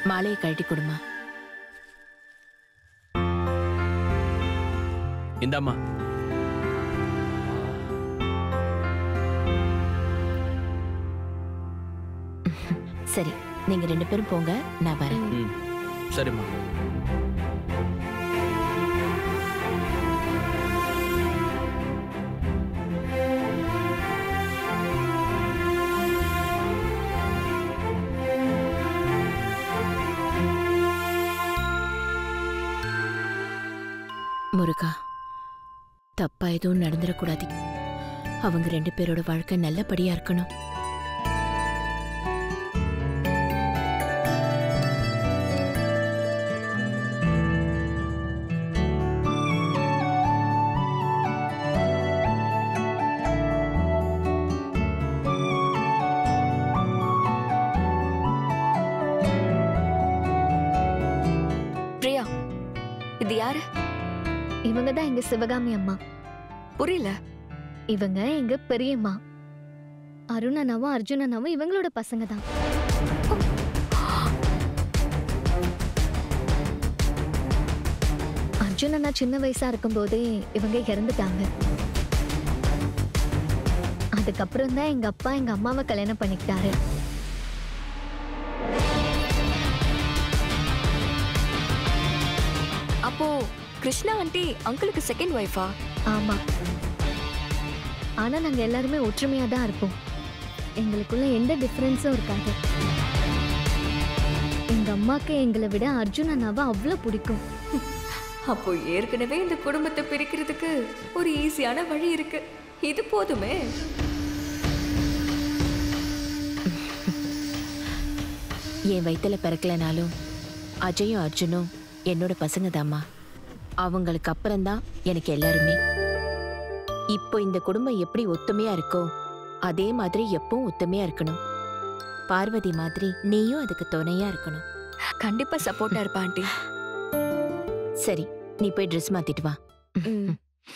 மாலையை கழட்டி கொடுமா இந்தாம்மா சரி நீங்க ரெண்டு பேரும் போங்க நான் வரேன் ம் சரிம்மா முருகா தப்பா எதுவும் நடந்துடக்கூடாது அவங்க ரெண்டு பேரோட வாழ்க்கை நல்லபடியா இருக்கணும் பிரியா இது யாரு இவங்க தான் எங்க சிவகாமி அம்மா புரியல இவங்க எங்க பெரியம்மா அருண் அண்ணாவும் அர்ஜுன் அண்ணாவும் இவங்களோட பசங்க தான் அர்ஜுன் அண்ணா சின்ன வயசா இருக்கும்போதே இவங்க இறந்துட்டாங்க அதுக்கப்புறம் தான் எங்க அப்பா எங்க அம்மாவை கல்யாணம் பண்ணிக்கிட்டாரு அப்போ கிருஷ்ணா ஆண்டி அங்கிளுக்கு செகண்ட் ஒய்ஃபா ஆமா ஆனா நாங்க எல்லாருமே ஒற்றுமையா தான் இருப்போம் எங்களுக்குள்ள எந்த டிஃபரன்ஸும் இருக்காது எங்க அம்மாக்கு எங்களை விட அர்ஜுன் அண்ணாவை அவ்வளவு பிடிக்கும் அப்போ ஏற்கனவே இந்த குடும்பத்தை பிரிக்கிறதுக்கு ஒரு ஈஸியான வழி இருக்கு இது போதுமே என் வயித்துல பிறக்கலனாலும் அஜயும் அர்ஜுனும் என்னோட பசங்க தாம்மா அவங்களுக்கு அப்புறம்தான் எனக்கு எல்லாருமே இப்போ இந்த குடும்பம் எப்படி ஒத்துமையா இருக்கோ அதே மாதிரி எப்பவும் ஒத்துமையா இருக்கணும் பார்வதி மாதிரி நீயும் அதுக்கு துணையா இருக்கணும் கண்டிப்பா சப்போர்ட்டா இருப்பா ஆண்டி சரி நீ போய் ட்ரெஸ் மாத்திட்டு வா ம்.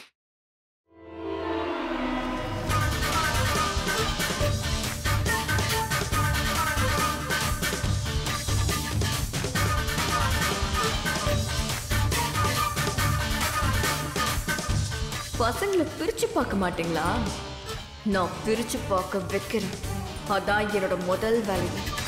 பசங்களை பிரிச்சு பார்க்க மாட்டீங்களா நான் பிரிச்சு பார்க்க வைக்கிறேன் அதான் என்னோட முதல் வேலை